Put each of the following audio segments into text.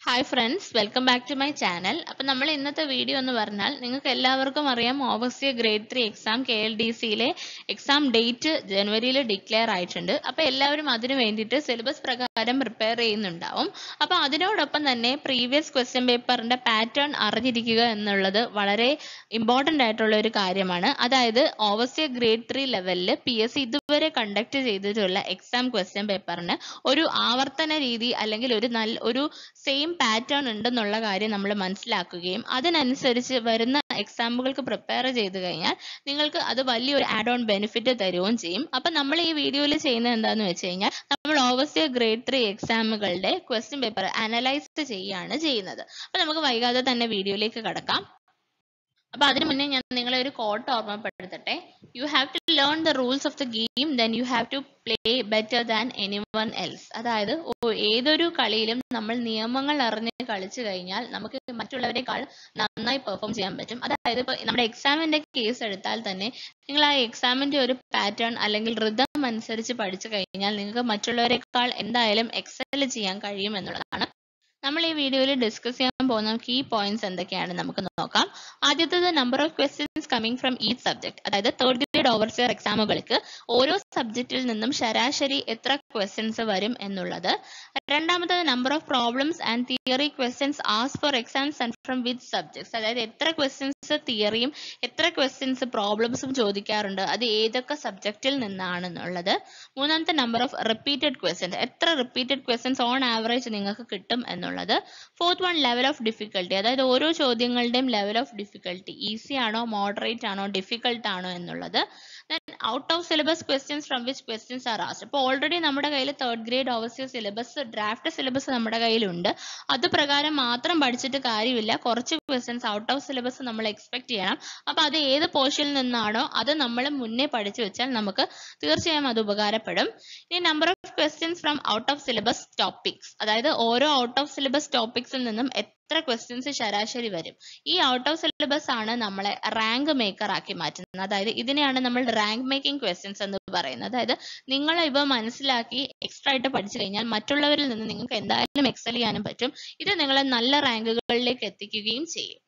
hi friends welcome back to my channel അപ്പം നമ്മൾ ഇന്നത്തെ വീഡിയോ എന്ന് പറഞ്ഞാൽ നിങ്ങൾക്ക് എല്ലാവർക്കും അറിയാം overseer grade three exam K L D സിയിലെ എക്സാം ഡേറ്റ് ജനുവരിയിൽ ഡിക്ലെയർ ആയിട്ടുണ്ട് അപ്പം എല്ലാവരും അതിനു വേണ്ടിയിട്ട് സിലബസ് പ്രകാരം പ്രിപ്പയർ ചെയ്യുന്നുണ്ടാവും അപ്പം അതിനോടൊപ്പം തന്നെ പ്രീവിയസ് ക്വസ്റ്റ്യൻ പേപ്പറിന്റെ പാറ്റേൺ അറിഞ്ഞിരിക്കുക എന്നുള്ളത് വളരെ ഇമ്പോർട്ടൻ്റ് ആയിട്ടുള്ള ഒരു കാര്യമാണ് അതായത് ഓവർസിയ ഗ്രേഡ് ത്രീ ലെവലിൽ പി എസ് സി ഇതുവരെ കണ്ടക്ട് ചെയ്തിട്ടുള്ള എക്സാം ക്വസ്റ്റ്യൻ പേപ്പറിന് ഒരു ആവർത്തന രീതി അല്ലെങ്കിൽ ഒരു നല്ല ഒരു സെയിം പാറ്റേൺ ഉണ്ടെന്നുള്ള കാര്യം നമ്മൾ മനസ്സിലാക്കുകയും അതിനനുസരിച്ച് വരുന്ന എക്സാമുകൾക്ക് പ്രിപ്പയർ ചെയ്ത് കഴിഞ്ഞാൽ നിങ്ങൾക്ക് അത് വലിയൊരു ആഡ് ഓൺ ബെനിഫിറ്റ് തരുകയും ചെയ്യും അപ്പം നമ്മൾ ഈ വീഡിയോയിൽ ചെയ്യുന്നത് എന്താണെന്ന് വെച്ച് കഴിഞ്ഞാൽ നമ്മൾ ഓവർസിയ ഗ്രേഡ് ത്രീ എക്സാമുകളുടെ ക്വസ്റ്റ്യൻ പേപ്പർ അനലൈസ് ചെയ്യുകയാണ് ചെയ്യുന്നത് അപ്പം നമുക്ക് വൈകാതെ തന്നെ വീഡിയോയിലേക്ക് കടക്കാം അപ്പൊ അതിനു മുന്നേ ഞാൻ നിങ്ങളെ ഒരു കോട്ട് ഓർമ്മപ്പെടുത്തട്ടെ you have to learn the rules of the game then you have to play better than anyone else അതായത് ഓ- ഏതൊരു കളിയിലും നമ്മൾ നിയമങ്ങൾ അറിഞ്ഞ് കളിച്ചു കഴിഞ്ഞാൽ നമുക്ക് മറ്റുള്ളവരെക്കാൾ നന്നായി പെർഫോം ചെയ്യാൻ പറ്റും അതായത് ഇപ്പൊ നമ്മുടെ എക്സാമിന്റെ കേസ് എടുത്താൽ തന്നെ നിങ്ങൾ ആ എക്സാമിന്റെ ഒരു പാറ്റേൺ അല്ലെങ്കിൽ റിതം അനുസരിച്ച് പഠിച്ചു കഴിഞ്ഞാൽ നിങ്ങൾക്ക് മറ്റുള്ളവരെക്കാൾ എന്തായാലും എക്സൽ ചെയ്യാൻ കഴിയും എന്നുള്ളതാണ് നമ്മൾ ഈ വീഡിയോയിൽ ഡിസ്കസ് ചെയ്യാൻ പോകുന്ന കീ പോയിന്റ്സ് എന്തൊക്കെയാണ് നമുക്ക് നോക്കാം ആദ്യത്തേത് number of questions coming from each subject അതായത് തേർഡ് ഗ്രേഡ് ഓവർസിയർ എക്സാമുകൾക്ക് ഓരോ സബ്ജക്റ്റിൽ നിന്നും ശരാശരി എത്ര ക്വസ്റ്റ്യൻസ് വരും എന്നുള്ളത് രണ്ടാമത്തേത് number of problems and theory questions as for exams and from with subjects അതായത് എത്ര ക്വസ്റ്റ്യൻസ് തിയറിയും എത്ര ക്വസ്റ്റ്യൻസ് പ്രോബ്ലംസും ചോദിക്കാറുണ്ട് അത് ഏതൊക്കെ സബ്ജക്റ്റിൽ നിന്നാണെന്നുള്ളത് മൂന്നാമത്തെ നമ്പർ ഓഫ് റിപ്പീറ്റഡ് ക്വസ്റ്റ്യൻസ് എത്ര റിപ്പീറ്റഡ് ക്വസ്റ്റ്യൻസ് ഓൺ ആവറേജ് നിങ്ങൾക്ക് കിട്ടും എന്നുള്ളത് fourth one level of difficulty അതായത് ഓരോ ചോദ്യങ്ങളുടെയും ലെവൽ ഓഫ് ഡിഫിക്കൽട്ടി ഈസി ആണോ മോഡറേറ്റ് ആണോ ഡിഫിക്കൽട്ട് ആണോ എന്നുള്ളത് then out of syllabus questions from which questions are asked അപ്പോൾ ഓൾറെഡി നമ്മുടെ കയ്യിൽ third grade overseer syllabus draft syllabus നമ്മുടെ കയ്യിലുണ്ട് അത് പ്രകാരം മാത്രം പഠിച്ചിട്ട് കാര്യമില്ല കുറച്ച് ക്വസ്റ്റ്യൻസ് ഔട്ട് ഓഫ് സിലബസ് നമ്മൾ എക്സ്പെക്ട് ചെയ്യണം അപ്പോൾ അത് ഏത് പോർഷനിൽ നിന്നാണോ അത് നമ്മൾ മുന്നേ പഠിച്ചു വെച്ചാൽ നമുക്ക് തീർച്ചയായും അത് ഉപകാരപ്പെടും ഇനി number of questions from out of syllabus topics അതായത് ഓരോ ഔട്ട് ഓഫ് സിലബസ് ടോപ്പിക്സിൽ നിന്നും എത്ര ക്വസ്റ്റ്യൻസ് ശരാശരി വരും ഈ ഔട്ട് ഓഫ് സിലബസ് ആണ് നമ്മളെ റാങ്ക് മേക്കർ ആക്കി മാറ്റുന്നത് അതായത് ഇതിനെയാണ് നമ്മൾ റാങ്ക് മേക്കിംഗ് ക്വസ്റ്റ്യൻസ് എന്ന് പറയുന്നത് അതായത് നിങ്ങൾ ഇവ മനസ്സിലാക്കി എക്സ്ട്രാ ആയിട്ട് പഠിച്ചു കഴിഞ്ഞാൽ മറ്റുള്ളവരിൽ നിന്ന് നിങ്ങൾക്ക് എന്തായാലും എക്സൽ ചെയ്യാനും പറ്റും ഇത് നിങ്ങളെ നല്ല റാങ്കുകളിലേക്ക് എത്തിക്കുകയും ചെയ്യും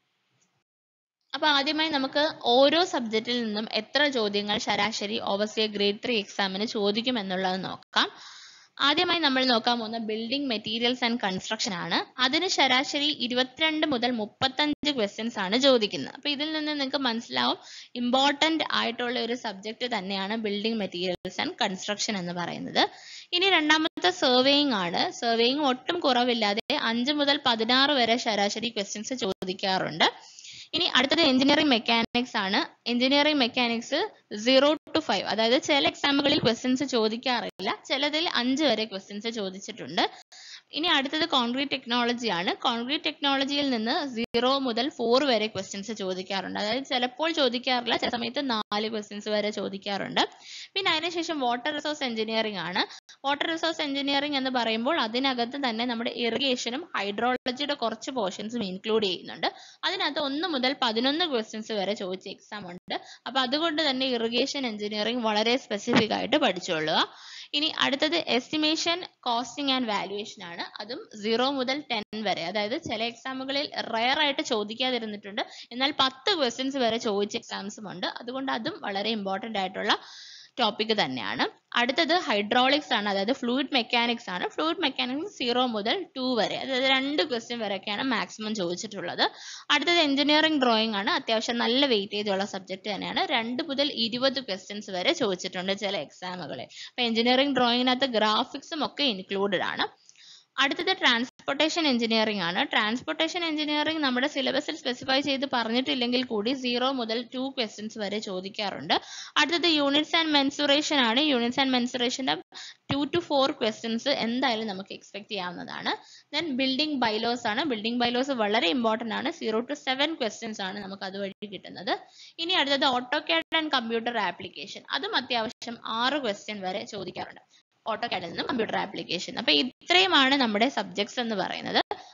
അപ്പൊ ആദ്യമായി നമുക്ക് ഓരോ സബ്ജക്റ്റിൽ നിന്നും എത്ര ചോദ്യങ്ങൾ ശരാശരി ഓവർസിയർ ഗ്രേഡ് ത്രീ എക്സാമിന് ചോദിക്കും എന്നുള്ളത് നോക്കാം ആദ്യമായി നമ്മൾ നോക്കാൻ പോകുന്ന ബിൽഡിംഗ് മെറ്റീരിയൽസ് ആൻഡ് കൺസ്ട്രക്ഷൻ ആണ് അതിന് ശരാശരി ഇരുപത്തിരണ്ട് മുതൽ മുപ്പത്തഞ്ച് ക്വസ്റ്റ്യൻസ് ആണ് ചോദിക്കുന്നത് അപ്പൊ ഇതിൽ നിന്ന് നിങ്ങൾക്ക് മനസ്സിലാവും ഇമ്പോർട്ടന്റ് ആയിട്ടുള്ള ഒരു സബ്ജക്റ്റ് തന്നെയാണ് ബിൽഡിംഗ് മെറ്റീരിയൽസ് ആൻഡ് കൺസ്ട്രക്ഷൻ എന്ന് പറയുന്നത് ഇനി രണ്ടാമത്തെ സർവേയിങ് ആണ് സർവേയിങ് ഒട്ടും കുറവില്ലാതെ അഞ്ച് മുതൽ പതിനാറ് വരെ ശരാശരി ക്വസ്റ്റ്യൻസ് ചോദിക്കാറുണ്ട് ഇനി അടുത്തത് എഞ്ചിനീയറിംഗ് മെക്കാനിക്സ് ആണ് engineering mechanics zero to five അതായത് ചില എക്സാമുകളിൽ ക്വസ്റ്റ്യൻസ് ചോദിക്കാറില്ല ചിലതിൽ അഞ്ച് വരെ ക്വസ്റ്റ്യൻസ് ചോദിച്ചിട്ടുണ്ട് ഇനി അടുത്തത് കോൺക്രീറ്റ് ടെക്നോളജി ആണ് കോൺക്രീറ്റ് ടെക്നോളജിയിൽ നിന്ന് സീറോ മുതൽ ഫോർ വരെ ക്വസ്റ്റ്യൻസ് ചോദിക്കാറുണ്ട് അതായത് ചിലപ്പോൾ ചോദിക്കാറില്ല ചില സമയത്ത് നാല് ക്വസ്റ്റ്യൻസ് വരെ ചോദിക്കാറുണ്ട് പിന്നെ അതിനുശേഷം വാട്ടർ റിസോഴ്സ് എഞ്ചിനീയറിംഗ് ആണ് വാട്ടർ റിസോഴ്സ് എഞ്ചിനീയറിംഗ് എന്ന് പറയുമ്പോൾ അതിനകത്ത് തന്നെ നമ്മുടെ ഇറിഗേഷനും ഹൈഡ്രോളജിയുടെ കുറച്ച് പോർഷൻസും ഇൻക്ലൂഡ് ചെയ്യുന്നുണ്ട് അതിനകത്ത് ഒന്ന് മുതൽ പതിനൊന്ന് ക്വസ്റ്റ്യൻസ് വരെ ചോദിച്ച എക്സാം ഉണ്ട് അപ്പൊ അതുകൊണ്ട് തന്നെ ഇറിഗേഷൻ എഞ്ചിനീയറിംഗ് വളരെ സ്പെസിഫിക് ആയിട്ട് പഠിച്ചോളുക ഇനി അടുത്തത് എസ്റ്റിമേഷൻ കോസ്റ്റിംഗ് ആൻഡ് വാല്യുവേഷൻ ആണ് അതും സീറോ മുതൽ ടെൻ വരെ അതായത് ചില എക്സാമുകളിൽ റയർ ആയിട്ട് ചോദിക്കാതിരുന്നിട്ടുണ്ട് എന്നാൽ പത്ത് ക്വസ്റ്റ്യൻസ് വരെ ചോദിച്ച എക്സാംസും ഉണ്ട് അതുകൊണ്ട് അതും വളരെ ഇമ്പോർട്ടന്റ് ആയിട്ടുള്ള ടോപ്പിക് തന്നെയാണ് അടുത്തത് ഹൈഡ്രോളിക്സ് ആണ് അതായത് ഫ്ലൂയിഡ് മെക്കാനിക്സ് ആണ് ഫ്ലൂയിഡ് മെക്കാനിക്സ് സീറോ മുതൽ ടു വരെ അതായത് രണ്ട് ക്വസ്റ്റ്യൻ വരെയൊക്കെയാണ് മാക്സിമം ചോദിച്ചിട്ടുള്ളത് അടുത്തത് എഞ്ചിനീയറിംഗ് ഡ്രോയിങ് ആണ് അത്യാവശ്യം നല്ല വെയിറ്റേജ് ഉള്ള സബ്ജക്ട് തന്നെയാണ് രണ്ട് മുതൽ ഇരുപത് ക്വസ്റ്റ്യൻസ് വരെ ചോദിച്ചിട്ടുണ്ട് ചില എക്സാമുകളിൽ അപ്പൊ എഞ്ചിനീയറിംഗ് ഡ്രോയിങ്ങിനകത്ത് ഗ്രാഫിക്സും ഒക്കെ ഇൻക്ലൂഡഡ് ആണ് അടുത്തത് ട്രാൻസ്പോർട്ടേഷൻ എഞ്ചിനീയറിംഗ് ആണ് ട്രാൻസ്പോർട്ടേഷൻ എഞ്ചിനീയറിംഗ് നമ്മുടെ സിലബസിൽ സ്പെസിഫൈ ചെയ്ത് പറഞ്ഞിട്ടില്ലെങ്കിൽ കൂടി സീറോ മുതൽ ടു ക്വസ്റ്റ്യൻസ് വരെ ചോദിക്കാറുണ്ട് അടുത്തത് യൂണിറ്റ്സ് ആൻഡ് മെൻസുറേഷൻ ആണ് യൂണിറ്റ്സ് ആൻഡ് മെൻസുറേഷന്റെ ടു ടു ഫോർ ക്വസ്റ്റ്യൻസ് എന്തായാലും നമുക്ക് എക്സ്പെക്ട് ചെയ്യാവുന്നതാണ് ദെൻ ബിൽഡിംഗ് ബൈലോസ് ആണ് ബിൽഡിംഗ് ബൈലോസ് വളരെ ഇമ്പോർട്ടന്റ് ആണ് സീറോ ടു സെവൻ ക്വസ്റ്റ്യൻസ് ആണ് നമുക്ക് അതുവഴി കിട്ടുന്നത് ഇനി അടുത്തത് AutoCAD and computer application അതും അത്യാവശ്യം ആറ് ക്വസ്റ്റ്യൻ വരെ ചോദിക്കാറുണ്ട് ഓട്ടോ കാഡിൽ നിന്നും കമ്പ്യൂട്ടർ ആപ്ലിക്കേഷൻ അപ്പൊ ഇത്രയുമാണ് നമ്മുടെ സബ്ജക്ട്സ് എന്ന് പറയുന്നത്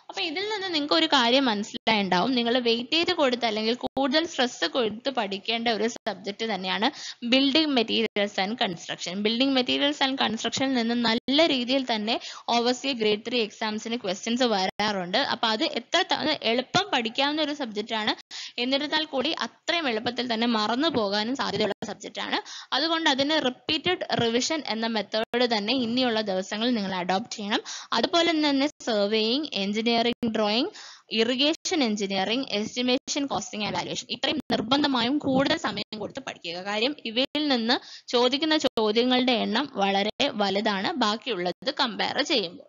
അപ്പൊ ഇതിൽ നിന്ന് നിങ്ങൾക്ക് ഒരു കാര്യം മനസ്സിലായിട്ടുണ്ടാവും നിങ്ങൾ വെയിറ്റേജ് കൊടുത്ത് അല്ലെങ്കിൽ കൂടുതൽ സ്ട്രെസ് കൊടുത്ത് പഠിക്കേണ്ട ഒരു സബ്ജക്റ്റ് തന്നെയാണ് building materials and construction building materials and കൺസ്ട്രക്ഷനിൽ നിന്ന് നല്ല രീതിയിൽ തന്നെ ഓവർസി ഗ്രേഡ് ത്രീ എക്സാംസിന് ക്വസ്റ്റ്യൻസ് വരാറുണ്ട് അപ്പൊ അത് എത്ര ത- അത് എളുപ്പം പഠിക്കാവുന്ന ഒരു സബ്ജക്റ്റ് ആണ് എന്നിരുന്നാൽ കൂടി അത്രയും എളുപ്പത്തിൽ തന്നെ മറന്നു പോകാനും സാധ്യതയുള്ള സബ്ജക്റ്റ് ആണ് അതുകൊണ്ട് അതിന് റിപ്പീറ്റഡ് റിവിഷൻ എന്ന മെത്തേഡ് തന്നെ ഇനിയുള്ള ദിവസങ്ങളിൽ നിങ്ങൾ അഡോപ്റ്റ് ചെയ്യണം അതുപോലെ തന്നെ surveying engineering drawing irrigation engineering estimation costing and valuation ഇത്രയും നിർബന്ധമായും കൂടുതൽ സമയം കൊടുത്ത് പഠിക്കുക കാര്യം ഇവയിൽ നിന്ന് ചോദിക്കുന്ന ചോദ്യങ്ങളുടെ എണ്ണം വളരെ വലുതാണ് ബാക്കിയുള്ളത് കമ്പയർ ചെയ്യുമ്പോൾ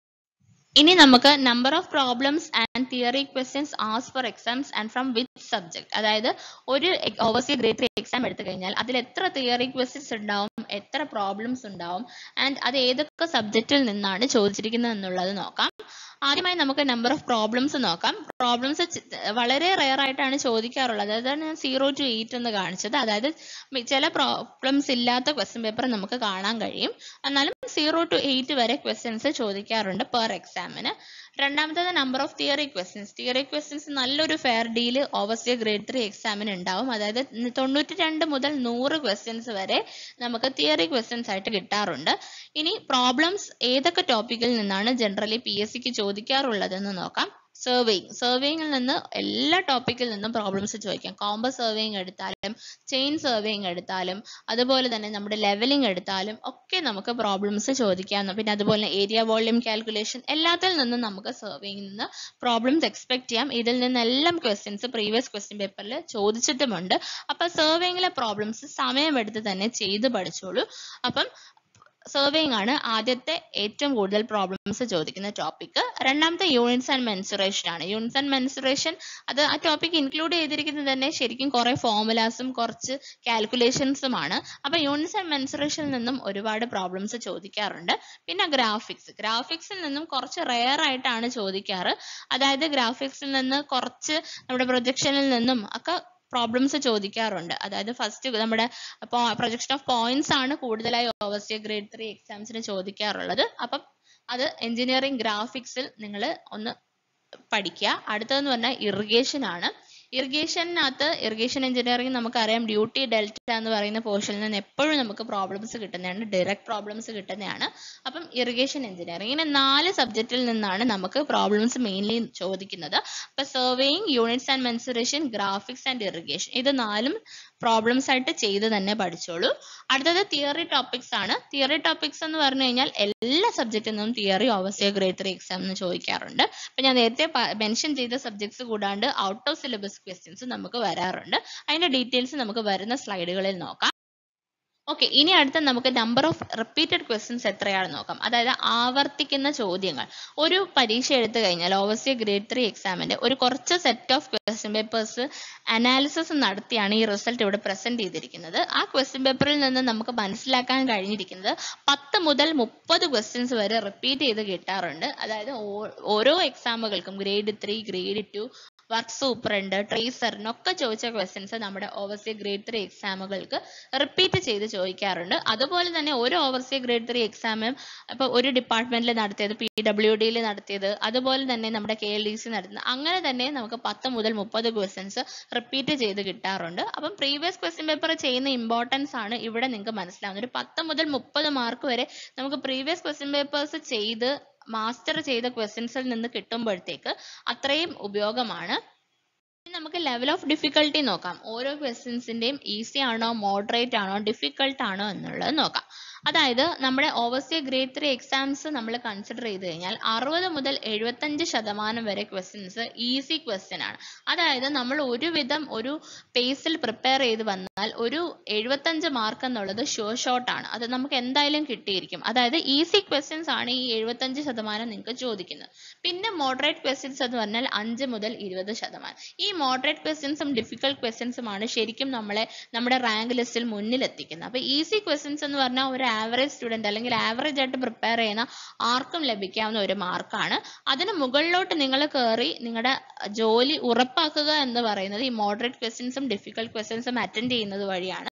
ഇനി നമുക്ക് number of problems and theory questions as for exams and from which subject അതായത് ഒരു ഓവർസി ഗ്രേഡ് ത്രീ എക്സാം എടുത്തു കഴിഞ്ഞാൽ അതിൽ എത്ര തിയറി ക്വസ്റ്റ്യൻസ് ഉണ്ടാവും എത്ര പ്രോബ്ലംസ് ഉണ്ടാവും ആൻഡ് അത് ഏതൊക്കെ സബ്ജക്റ്റിൽ നിന്നാണ് ചോദിച്ചിരിക്കുന്നത് എന്നുള്ളത് നോക്കാം ആദ്യമായി നമുക്ക് നമ്പർ ഓഫ് പ്രോബ്ലംസ് നോക്കാം പ്രോബ്ലംസ് വളരെ റെയർ ആയിട്ടാണ് ചോദിക്കാറുള്ളത് അതാണ് ഞാൻ സീറോ ടു എയ്റ്റ് എന്ന് കാണിച്ചത് അതായത് മി- ചില പ്രോബ്ലംസ് ഇല്ലാത്ത ക്വസ്റ്റ്യൻ പേപ്പർ നമുക്ക് കാണാൻ കഴിയും എന്നാലും സീറോ ടു എയ്റ്റ് വരെ ക്വസ്റ്റ്യൻസ് ചോദിക്കാറുണ്ട് പെർ എക്സാമിന് രണ്ടാമത്തേത് number of theory questions theory questions നല്ലൊരു fair deal overseer grade three എക്സാമിന് ഉണ്ടാവും അതായത് തൊണ്ണൂറ്റി രണ്ട് മുതൽ നൂറ് ക്വസ്റ്റ്യൻസ് വരെ നമുക്ക് തിയറി ക്വസ്റ്റ്യൻസ് ആയിട്ട് കിട്ടാറുണ്ട് ഇനി പ്രോബ്ലംസ് ഏതൊക്കെ ടോപ്പിക്കിൽ നിന്നാണ് ജനറലി പി എസ് സിക്ക് ചോദിക്കാറുള്ളതെന്ന് നോക്കാം സർവേയിങ് സർവേയിങ്ങിൽ നിന്ന് എല്ലാ ടോപ്പിക്കിൽ നിന്നും പ്രോബ്ലംസ് ചോദിക്കാം കോമ്പസ് സർവേയിങ് എടുത്താലും ചെയിൻ സർവേയിങ് എടുത്താലും അതുപോലെ തന്നെ നമ്മുടെ ലെവലിംഗ് എടുത്താലും ഒക്കെ നമുക്ക് പ്രോബ്ലംസ് ചോദിക്കാം പിന്നെ അതുപോലെ ഏരിയ വോള്യൂം കാൽക്കുലേഷൻ എല്ലാത്തിൽ നിന്നും നമുക്ക് സർവേയിൽ നിന്ന് പ്രോബ്ലംസ് എക്സ്പെക്ട് ചെയ്യാം ഇതിൽ നിന്നെല്ലാം ക്വസ്റ്റ്യൻസ് പ്രീവിയസ് ക്വസ്റ്റ്യൻ പേപ്പറിൽ ചോദിച്ചിട്ടുമുണ്ട് അപ്പൊ സർവേയിങ്ങിലെ പ്രോബ്ലംസ് സമയമെടുത്ത് തന്നെ ചെയ്ത് പഠിച്ചോളൂ അപ്പം സർവേയിങ് ആണ് ആദ്യത്തെ ഏറ്റവും കൂടുതൽ പ്രോബ്ലംസ് ചോദിക്കുന്ന ടോപ്പിക് രണ്ടാമത്തെ യൂണിറ്റ്സ് ആൻഡ് മെൻസുറേഷൻ ആണ് യൂണിറ്റ്സ് ആൻഡ് മെൻസുറേഷൻ അത് ആ ടോപ്പിക് ഇൻക്ലൂഡ് ചെയ്തിരിക്കുന്നത് തന്നെ ശരിക്കും കുറെ ഫോർമുലാസും കുറച്ച് കാൽക്കുലേഷൻസും ആണ് അപ്പൊ യൂണിറ്റ്സ് ആൻഡ് മെൻസുറേഷനിൽ നിന്നും ഒരുപാട് പ്രോബ്ലംസ് ചോദിക്കാറുണ്ട് പിന്നെ ഗ്രാഫിക്സ് ഗ്രാഫിക്സിൽ നിന്നും കുറച്ച് റെയർ ആയിട്ടാണ് ചോദിക്കാറ് അതായത് ഗ്രാഫിക്സിൽ നിന്ന് കുറച്ച് നമ്മുടെ പ്രൊജക്ഷനിൽ നിന്നും ഒക്കെ പ്രോബ്ലംസ് ചോദിക്കാറുണ്ട് അതായത് ഫസ്റ്റ് നമ്മുടെ പ്രൊജക്ഷൻ ഓഫ് പോയിന്റ്സ് ആണ് കൂടുതലായി ഓവർസിയർ ഗ്രേഡ് ത്രീ എക്സാംസിന് ചോദിക്കാറുള്ളത് അപ്പം അത് എഞ്ചിനീയറിംഗ് ഗ്രാഫിക്സിൽ നിങ്ങൾ ഒന്ന് പഠിക്കുക അടുത്തതെന്ന് പറഞ്ഞാൽ ഇറിഗേഷൻ ആണ് ഇറിഗേഷനകത്ത് ഇറിഗേഷൻ എഞ്ചിനീയറിംഗ് നമുക്കറിയാം ഡ്യൂട്ടി ഡെൽറ്റ എന്ന് പറയുന്ന പോർഷനിൽ നിന്ന് എപ്പോഴും നമുക്ക് പ്രോബ്ലംസ് കിട്ടുന്നതാണ് ഡയറക്റ്റ് പ്രോബ്ലംസ് കിട്ടുന്നതാണ് അപ്പം ഇറിഗേഷൻ എഞ്ചിനീയറിംഗ് ഇങ്ങനെ നാല് സബ്ജക്റ്റിൽ നിന്നാണ് നമുക്ക് പ്രോബ്ലംസ് മെയിൻലി ചോദിക്കുന്നത് അപ്പൊ surveying units and mensuration graphics and irrigation ഇത് നാലും പ്രോബ്ലംസ് ആയിട്ട് ചെയ്ത് തന്നെ പഠിച്ചോളൂ അടുത്തത് തിയറി ടോപ്പിക്സ് ആണ് തിയറി ടോപ്പിക്സ് എന്ന് പറഞ്ഞു കഴിഞ്ഞാൽ എല്ലാ സബ്ജക്റ്റിൽ നിന്നും theory overseer grade three exam എന്ന് ചോദിക്കാറുണ്ട് അപ്പൊ ഞാൻ നേരത്തെ മെൻഷൻ ചെയ്ത സബ്ജക്ട്സ് കൂടാണ്ട് ഔട്ട് ഓഫ് സിലബസ് ക്വസ്റ്റ്യൻസ് നമുക്ക് വരാറുണ്ട് അതിന്റെ ഡീറ്റെയിൽസ് നമുക്ക് വരുന്ന സ്ലൈഡുകളിൽ നോക്കാം ഓക്കെ ഇനി അടുത്ത നമുക്ക് നമ്പർ ഓഫ് റിപ്പീറ്റഡ് ക്വസ്റ്റ്യൻസ് എത്രയാണെന്ന് നോക്കാം അതായത് ആവർത്തിക്കുന്ന ചോദ്യങ്ങൾ ഒരു പരീക്ഷ എടുത്തു കഴിഞ്ഞാൽ ഓവർസിയർ ഗ്രേഡ് ത്രീ എക്സാമിന്റെ ഒരു കുറച്ച് set of question papers analysis നടത്തിയാണ് ഈ റിസൾട്ട് ഇവിടെ പ്രസന്റ് ചെയ്തിരിക്കുന്നത് ആ ക്വസ്റ്റ്യൻ പേപ്പറിൽ നിന്ന് നമുക്ക് മനസ്സിലാക്കാൻ കഴിഞ്ഞിരിക്കുന്നത് പത്ത് മുതൽ മുപ്പത് ക്വസ്റ്റ്യൻസ് വരെ റിപ്പീറ്റ് ചെയ്ത് കിട്ടാറുണ്ട് അതായത് ഓ- ഓരോ എക്സാമുകൾക്കും grade three grade two work സൂപ്പറുണ്ട് ട്രേസറിനൊക്കെ ചോദിച്ച ക്വസ്റ്റ്യൻസ് നമ്മുടെ ഓവർസിയർ ഗ്രേഡ് ത്രീ എക്സാമുകൾക്ക് റിപ്പീറ്റ് ചെയ്ത് ചോദിക്കാറുണ്ട് അതുപോലെ തന്നെ ഒരു ഓവർസിയർ ഗ്രേഡ് ത്രീ എക്സാമും ഇപ്പൊ ഒരു ഡിപ്പാർട്ട്മെന്റിൽ നടത്തിയത് പി ഡബ്ല്യു ഡിയിൽ നടത്തിയത് അതുപോലെ തന്നെ നമ്മുടെ കെ എൽ ഡി സി നടത്തുന്നത് അങ്ങനെ തന്നെ നമുക്ക് പത്ത് മുതൽ മുപ്പത് ക്വസ്റ്റ്യൻസ് റിപ്പീറ്റ് ചെയ്ത് കിട്ടാറുണ്ട് അപ്പം പ്രീവിയസ് ക്വസ്റ്റ്യൻ പേപ്പർ ചെയ്യുന്ന ഇമ്പോർട്ടൻസ് ആണ് ഇവിടെ നിങ്ങൾക്ക് മനസ്സിലാവുന്നത് ഒരു പത്ത് മുതൽ മുപ്പത് മാർക്ക് വരെ നമുക്ക് പ്രീവിയസ് ക്വസ്റ്റ്യൻ പേപ്പേഴ്സ് ചെയ്ത് മാസ്റ്റർ ചെയ്ത ക്വസ്റ്റ്യൻസിൽ നിന്ന് കിട്ടുമ്പോഴത്തേക്ക് അത്രയും ഉപയോഗമാണ് ഇനി നമുക്ക് ലെവൽ ഓഫ് ഡിഫിക്കൽട്ടി നോക്കാം ഓരോ ക്വസ്റ്റ്യൻസിന്റെയും ഈസി ആണോ മോഡറേറ്റ് ആണോ ഡിഫിക്കൽട്ട് ആണോ എന്നുള്ളത് നോക്കാം അതായത് നമ്മുടെ ഓവർസിയർ ഗ്രേഡ് ത്രീ എക്സാംസ് നമ്മൾ കൺസിഡർ ചെയ്ത് കഴിഞ്ഞാൽ അറുപത് മുതൽ എഴുപത്തഞ്ച് ശതമാനം വരെ ക്വസ്റ്റ്യൻസ് ഈസി ക്വസ്റ്റ്യൻ ആണ് അതായത് നമ്മൾ ഒരുവിധം ഒരു പേസിൽ പ്രിപ്പയർ ചെയ്ത് വന്നാൽ ഒരു എഴുപത്തഞ്ച് മാർക്ക് എന്നുള്ളത് ഷുവർ ഷോട്ട് ആണ് അത് നമുക്ക് എന്തായാലും കിട്ടിയിരിക്കും അതായത് ഈസി ക്വസ്റ്റ്യൻസ് ആണ് ഈ എഴുപത്തഞ്ച് ശതമാനം നിങ്ങൾക്ക് ചോദിക്കുന്നത് പിന്നെ മോഡറേറ്റ് ക്വസ്റ്റ്യൻസ് എന്ന് പറഞ്ഞാൽ അഞ്ച് മുതൽ ഇരുപത് ശതമാനം ഈ മോഡറേറ്റ് ക്വസ്റ്റ്യൻസും ഡിഫിക്കൽട്ട് ക്വസ്റ്റ്യൻസും ആണ് ശരിക്കും നമ്മളെ നമ്മുടെ റാങ്ക് ലിസ്റ്റിൽ മുന്നിൽ എത്തിക്കുന്നത് അപ്പൊ ഈസി ക്വസ്റ്റ്യൻസ് എന്ന് പറഞ്ഞാൽ ഒരു ആവറേജ് സ്റ്റുഡന്റ് അല്ലെങ്കിൽ ആവറേജ് ആയിട്ട് പ്രിപ്പയർ ചെയ്യുന്ന ആർക്കും ലഭിക്കാവുന്ന ഒരു മാർക്കാണ് അതിന് മുകളിലോട്ട് നിങ്ങൾ കയറി നിങ്ങളുടെ ജോലി ഉറപ്പാക്കുക എന്ന് പറയുന്നത് ഈ മോഡറേറ്റ് ക്വസ്റ്റ്യൻസും ഡിഫിക്കൽട്ട് ക്വസ്റ്റ്യൻസും അറ്റൻഡ് ചെയ്യുന്നത് വഴിയാണ്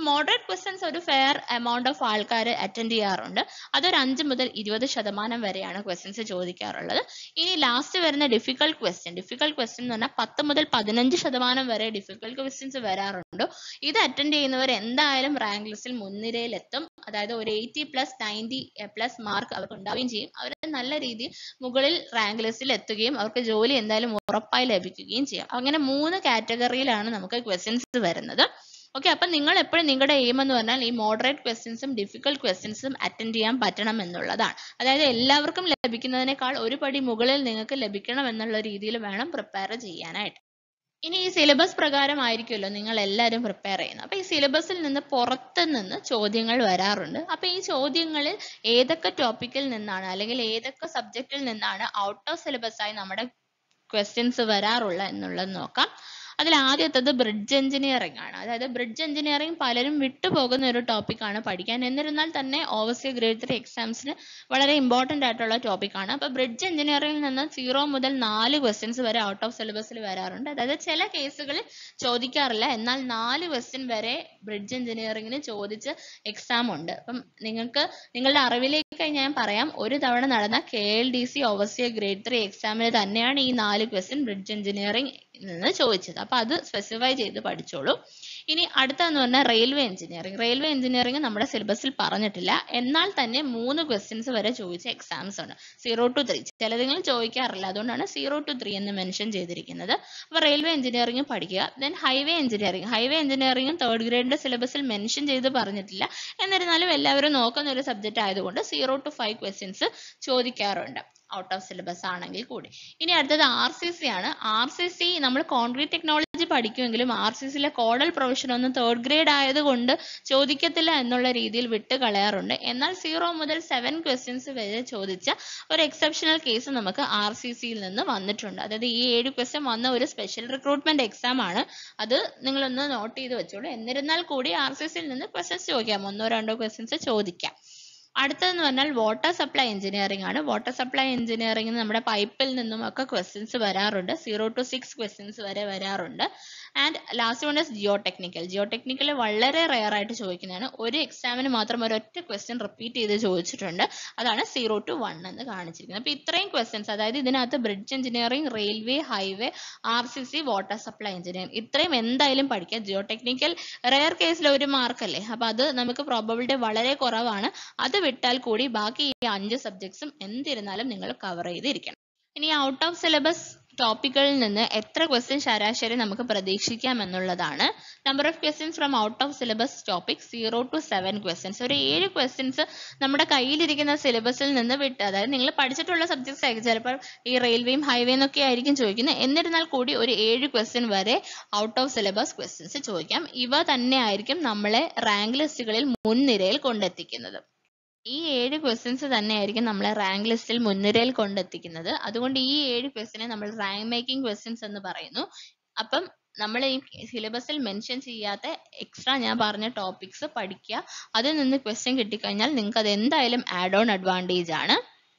മോഡറേറ്റ് ക്വസ്റ്റ്യൻസ് ഒരു ഫെയർ എമൗണ്ട് ഓഫ് ആൾക്കാർ അറ്റൻഡ് ചെയ്യാറുണ്ട് അതൊരു അഞ്ച് മുതൽ ഇരുപത് ശതമാനം വരെയാണ് ക്വസ്റ്റ്യൻസ് ചോദിക്കാറുള്ളത് ഇനി ലാസ്റ്റ് വരുന്ന ഡിഫിക്കൽട്ട് ക്വസ്റ്റ്യൻ ഡിഫിക്കൽട്ട് ക്വസ്റ്റ്യൻ എന്ന് പറഞ്ഞാൽ പത്ത് മുതൽ പതിനഞ്ച് ശതമാനം വരെ ഡിഫിക്കൽട്ട് ക്വസ്റ്റ്യൻസ് വരാറുണ്ട് ഇത് അറ്റൻഡ് ചെയ്യുന്നവർ എന്തായാലും റാങ്ക് ലിസ്റ്റിൽ മുൻനിരയിലെത്തും അതായത് ഒരു eighty plus ninety plus mark അവർക്ക് ഉണ്ടാവുകയും ചെയ്യും അവർ നല്ല രീതിയിൽ മുകളിൽ റാങ്ക് ലിസ്റ്റിൽ എത്തുകയും അവർക്ക് ജോലി എന്തായാലും ഉറപ്പായി ലഭിക്കുകയും ചെയ്യും അങ്ങനെ മൂന്ന് കാറ്റഗറിയിലാണ് നമുക്ക് ക്വസ്റ്റ്യൻസ് വരുന്നത് ഓക്കെ അപ്പം നിങ്ങൾ എപ്പോഴും നിങ്ങളുടെ എയിം എന്ന് പറഞ്ഞാൽ ഈ മോഡറേറ്റ് ക്വസ്റ്റ്യൻസും ഡിഫിക്കൽട്ട് ക്വസ്റ്റ്യൻസും അറ്റൻഡ് ചെയ്യാൻ പറ്റണം എന്നുള്ളതാണ് അതായത് എല്ലാവർക്കും ലഭിക്കുന്നതിനേക്കാൾ ഒരു പടി മുകളിൽ നിങ്ങൾക്ക് ലഭിക്കണം എന്നുള്ള രീതിയിൽ വേണം പ്രിപ്പയർ ചെയ്യാനായിട്ട് ഇനി ഈ സിലബസ് പ്രകാരമായിരിക്കുമല്ലോ നിങ്ങൾ എല്ലാവരും പ്രിപ്പയർ ചെയ്യുന്നത് അപ്പൊ ഈ സിലബസിൽ നിന്ന് പുറത്ത് നിന്ന് ചോദ്യങ്ങൾ വരാറുണ്ട് അപ്പൊ ഈ ചോദ്യങ്ങളിൽ ഏതൊക്കെ ടോപ്പിക്കിൽ നിന്നാണ് അല്ലെങ്കിൽ ഏതൊക്കെ സബ്ജക്റ്റിൽ നിന്നാണ് ഔട്ട് ഓഫ് സിലബസ് ആയി നമ്മുടെ ക്വസ്റ്റ്യൻസ് വരാറുള്ള എന്നുള്ളത് നോക്കാം അതിൽ ആദ്യത്തത് ബ്രിഡ്ജ് എഞ്ചിനീയറിംഗ് ആണ് അതായത് ബ്രിഡ്ജ് എഞ്ചിനീയറിംഗ് പലരും വിട്ടുപോകുന്ന ഒരു ടോപ്പിക്കാണ് പഠിക്കാൻ എന്നിരുന്നാൽ തന്നെ ഓവർസി ഗ്രേഡ് ത്രീ എക്സാംസിന് വളരെ ഇമ്പോർട്ടൻ്റ് ആയിട്ടുള്ള ടോപ്പിക്കാണ് അപ്പോൾ ബ്രിഡ്ജ് എഞ്ചിനീയറിംഗിൽ നിന്ന് സീറോ മുതൽ നാല് ക്വസ്റ്റ്യൻസ് വരെ ഔട്ട് ഓഫ് സിലബസിൽ വരാറുണ്ട് അതായത് ചില കേസുകളിൽ ചോദിക്കാറില്ല എന്നാൽ നാല് ക്വസ്റ്റ്യൻ വരെ ബ്രിഡ്ജ് എഞ്ചിനീയറിംഗിന് ചോദിച്ച് എക്സാം ഉണ്ട് അപ്പം നിങ്ങൾക്ക് നിങ്ങളുടെ അറിവിലേക്കായി ഞാൻ പറയാം ഒരു തവണ നടന്ന K L D C overseer grade three എക്സാമിന് തന്നെയാണ് ഈ നാല് ക്വസ്റ്റ്യൻ ബ്രിഡ്ജ് എഞ്ചിനീയറിംഗ് നിന്ന് ചോദിച്ചത് അപ്പൊ അത് സ്പെസിഫൈ ചെയ്ത് പഠിച്ചോളൂ ഇനി അടുത്തതെന്ന് പറഞ്ഞാൽ റെയിൽവേ എഞ്ചിനീയറിംഗ് റെയിൽവേ എഞ്ചിനീയറിംഗ് നമ്മുടെ സിലബസിൽ പറഞ്ഞിട്ടില്ല എന്നാൽ തന്നെ മൂന്ന് ക്വസ്റ്റ്യൻസ് വരെ ചോദിച്ച എക്സാംസ് ഉണ്ട് സീറോ ടു ത്രീ ചിലതെങ്കിലും ചോദിക്കാറില്ല അതുകൊണ്ടാണ് സീറോ ടു ത്രീ എന്ന് മെൻഷൻ ചെയ്തിരിക്കുന്നത് അപ്പൊ റെയിൽവേ എഞ്ചിനീയറിംഗ് പഠിക്കുക then highway engineering highway engineering third ഗ്രേഡിന്റെ സിലബസിൽ മെൻഷൻ ചെയ്ത് പറഞ്ഞിട്ടില്ല എന്നിരുന്നാലും എല്ലാവരും നോക്കുന്ന ഒരു സബ്ജക്റ്റ് ആയതുകൊണ്ട് സീറോ ടു ഫൈവ് ക്വസ്റ്റ്യൻസ് ചോദിക്കാറുണ്ട് ഔട്ട് ഓഫ് സിലബസ് ആണെങ്കിൽ കൂടി ഇനി അടുത്തത് ആർ സി സി ആണ് ആർ സി സി നമ്മൾ കോൺക്രീറ്റ് ടെക്നോളജി പഠിക്കുമെങ്കിലും ആർ സി സിയിലെ കോഡൽ പ്രൊവിഷൻ ഒന്നും തേർഡ് ഗ്രേഡ് ആയതുകൊണ്ട് ചോദിക്കത്തില്ല എന്നുള്ള രീതിയിൽ വിട്ട് കളയാറുണ്ട് എന്നാൽ സീറോ മുതൽ സെവൻ ക്വസ്റ്റ്യൻസ് വരെ ചോദിച്ച ഒരു എക്സെപ്ഷണൽ കേസ് നമുക്ക് ആർ സി സിയിൽ നിന്ന് വന്നിട്ടുണ്ട് അതായത് ഈ ഏഴ് ക്വസ്റ്റ്യൻ വന്ന ഒരു സ്പെഷ്യൽ റിക്രൂട്ട്മെന്റ് എക്സാം ആണ് അത് നിങ്ങളൊന്ന് നോട്ട് ചെയ്ത് വെച്ചോളൂ എന്നിരുന്നാൽ കൂടി ആർ സി സിയിൽ നിന്ന് ക്വസ്റ്റ്യൻസ് ചോദിക്കാം ഒന്നോ രണ്ടോ ക്വസ്റ്റ്യൻസ് ചോദിക്കാം അടുത്തതെന്ന് പറഞ്ഞാൽ വാട്ടർ സപ്ലൈ എഞ്ചിനീയറിംഗ് ആണ് വാട്ടർ സപ്ലൈ എഞ്ചിനീയറിംഗ് നമ്മുടെ പൈപ്പിൽ നിന്നും ഒക്കെ ക്വസ്റ്റ്യൻസ് വരാറുണ്ട് സീറോ ടു സിക്സ് ക്വസ്റ്റ്യൻസ് വരെ വരാറുണ്ട് and last one is geotechnical geotechnical വളരെ റെയർ ആയിട്ട് ചോദിക്കുന്നതാണ് ഒരു എക്സാമിന് മാത്രം ഒരൊറ്റ ക്വസ്റ്റ്യൻ റിപ്പീറ്റ് ചെയ്ത് ചോദിച്ചിട്ടുണ്ട് അതാണ് സീറോ ടു വൺ എന്ന് കാണിച്ചിരിക്കുന്നത് അപ്പൊ ഇത്രയും ക്വസ്റ്റ്യൻസ് അതായത് ഇതിനകത്ത് bridge engineering railway highway R C C water supply engineering ഇത്രയും എന്തായാലും പഠിക്കാം ജിയോ ടെക്നിക്കൽ റെയർ കേസിൽ ഒരു മാർക്കല്ലേ അപ്പൊ അത് നമുക്ക് പ്രോബബിലിറ്റി വളരെ കുറവാണ് അത് വിട്ടാൽ കൂടി ബാക്കി ഈ അഞ്ച് സബ്ജക്ട്സും എന്തിരുന്നാലും നിങ്ങൾ കവർ ചെയ്തിരിക്കണം ഇനി ഔട്ട് ഓഫ് സിലബസ് ടോപ്പിക്കുകളിൽ നിന്ന് എത്ര ക്വസ്റ്റ്യൻ ശരാശരി നമുക്ക് പ്രതീക്ഷിക്കാം എന്നുള്ളതാണ് number of questions from out of syllabus topic zero to seven questions ഒരു ഏഴ് ക്വസ്റ്റ്യൻസ് നമ്മുടെ കയ്യിലിരിക്കുന്ന സിലബസിൽ നിന്ന് വിട്ട് അതായത് നിങ്ങൾ പഠിച്ചിട്ടുള്ള സബ്ജക്ട്സ് ആയിരിക്കും ചിലപ്പോൾ ഈ റെയിൽവേയും ഹൈവേയും ഒക്കെ ആയിരിക്കും ചോദിക്കുന്നത് എന്നിരുന്നാൽ കൂടി ഒരു ഏഴ് ക്വസ്റ്റ്യൻ വരെ ഔട്ട് ഓഫ് സിലബസ് ക്വസ്റ്റ്യൻസ് ചോദിക്കാം ഇവ തന്നെ ആയിരിക്കും നമ്മളെ റാങ്ക് ലിസ്റ്റുകളിൽ മുൻനിരയിൽ കൊണ്ടെത്തിക്കുന്നത് ഈ ഏഴ് ക്വസ്റ്റ്യൻസ് തന്നെയായിരിക്കും നമ്മളെ റാങ്ക് ലിസ്റ്റിൽ മുൻനിരയിൽ കൊണ്ടെത്തിക്കുന്നത് അതുകൊണ്ട് ഈ ഏഴ് ക്വസ്റ്റ്യനെ നമ്മൾ റാങ്ക് മേക്കിംഗ് ക്വസ്റ്റ്യൻസ് എന്ന് പറയുന്നു അപ്പം നമ്മൾ ഈ സിലബസിൽ മെൻഷൻ ചെയ്യാത്ത എക്സ്ട്രാ ഞാൻ പറഞ്ഞ ടോപ്പിക്സ് പഠിക്കുക അതിൽ നിന്ന് ക്വസ്റ്റ്യൻ കിട്ടിക്കഴിഞ്ഞാൽ നിങ്ങൾക്ക് അത് എന്തായാലും ആഡ് ഓൺ അഡ്വാൻറ്റേജ് ആണ്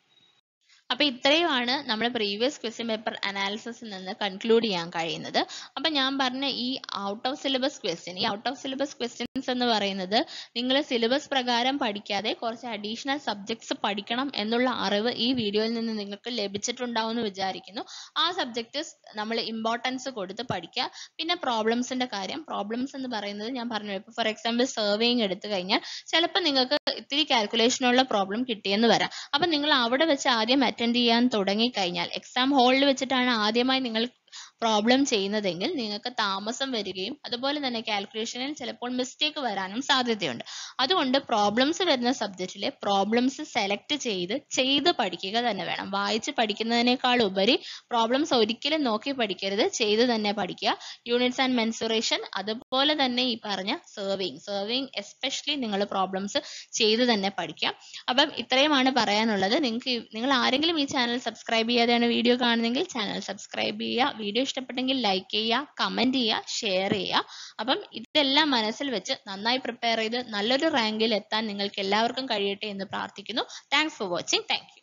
അപ്പൊ ഇത്രയുമാണ് നമ്മുടെ പ്രീവിയസ് ക്വസ്റ്റ്യൻ പേപ്പർ അനാലിസിസിൽ നിന്ന് കൺക്ലൂഡ് ചെയ്യാൻ കഴിയുന്നത് അപ്പൊ ഞാൻ പറഞ്ഞ ഈ ഔട്ട് ഓഫ് സിലബസ് ക്വസ്റ്റ്യൻ ഈ ഔട്ട് ഓഫ് സിലബസ് ക്വസ്റ്റ്യൻസ് എന്ന് പറയുന്നത് നിങ്ങൾ സിലബസ് പ്രകാരം പഠിക്കാതെ കുറച്ച് അഡീഷണൽ സബ്ജക്ട്സ് പഠിക്കണം എന്നുള്ള അറിവ് ഈ വീഡിയോയിൽ നിന്ന് നിങ്ങൾക്ക് ലഭിച്ചിട്ടുണ്ടാവും എന്ന് വിചാരിക്കുന്നു ആ സബ്ജക്റ്റ് നമ്മൾ ഇമ്പോർട്ടൻസ് കൊടുത്ത് പഠിക്കുക പിന്നെ പ്രോബ്ലംസിന്റെ കാര്യം പ്രോബ്ലംസ് എന്ന് പറയുന്നത് ഞാൻ പറഞ്ഞു ഇപ്പൊ ഫോർ എക്സാമ്പിൾ സർവേയിങ് എടുത്തു കഴിഞ്ഞാൽ ചിലപ്പോൾ നിങ്ങൾക്ക് ഇത്തിരി കാൽക്കുലേഷനുള്ള പ്രോബ്ലം കിട്ടിയെന്ന് വരാം അപ്പൊ നിങ്ങൾ അവിടെ വെച്ച് ആദ്യം അറ്റൻഡ് ചെയ്യാൻ തുടങ്ങിക്കഴിഞ്ഞാൽ എക്സാം ഹാളിൽ വെച്ചിട്ടാണ് ആദ്യമായി നിങ്ങൾ പ്രോബ്ലം ചെയ്യുന്നതെങ്കിൽ നിങ്ങൾക്ക് താമസം വരികയും അതുപോലെ തന്നെ കാൽക്കുലേഷനിൽ ചിലപ്പോൾ മിസ്റ്റേക്ക് വരാനും സാധ്യതയുണ്ട് അതുകൊണ്ട് പ്രോബ്ലംസ് വരുന്ന സബ്ജക്റ്റിലെ പ്രോബ്ലംസ് സെലക്ട് ചെയ്ത് ചെയ്ത് പഠിക്കുക തന്നെ വേണം വായിച്ച് പഠിക്കുന്നതിനേക്കാൾ ഉപരി പ്രോബ്ലംസ് ഒരിക്കലും നോക്കി പഠിക്കരുത് ചെയ്ത് തന്നെ പഠിക്കുക യൂണിറ്റ്സ് ആൻഡ് മെൻസുറേഷൻ അതുപോലെ തന്നെ ഈ പറഞ്ഞ സെർവിങ് സെർവിങ് എസ്പെഷ്യലി നിങ്ങൾ പ്രോബ്ലംസ് ചെയ്ത് തന്നെ പഠിക്കുക അപ്പം ഇത്രയുമാണ് പറയാനുള്ളത് നിങ്ങൾക്ക് നിങ്ങൾ ആരെങ്കിലും ഈ ചാനൽ സബ്സ്ക്രൈബ് ചെയ്യാതെയാണ് വീഡിയോ കാണുന്നതെങ്കിൽ ചാനൽ സബ്സ്ക്രൈബ് ചെയ്യുക വീഡിയോ ഇഷ്ടപ്പെട്ടെങ്കിൽ ലൈക്ക് ചെയ്യുക കമന്റ് ചെയ്യുക ഷെയർ ചെയ്യുക അപ്പം ഇതെല്ലാം മനസ്സിൽ വെച്ച് നന്നായി പ്രിപ്പയർ ചെയ്ത് നല്ലൊരു റാങ്കിൽ എത്താൻ നിങ്ങൾക്ക് എല്ലാവർക്കും കഴിയട്ടെ എന്ന് പ്രാർത്ഥിക്കുന്നു താങ്ക്സ് ഫോർ വാച്ചിങ് താങ്ക്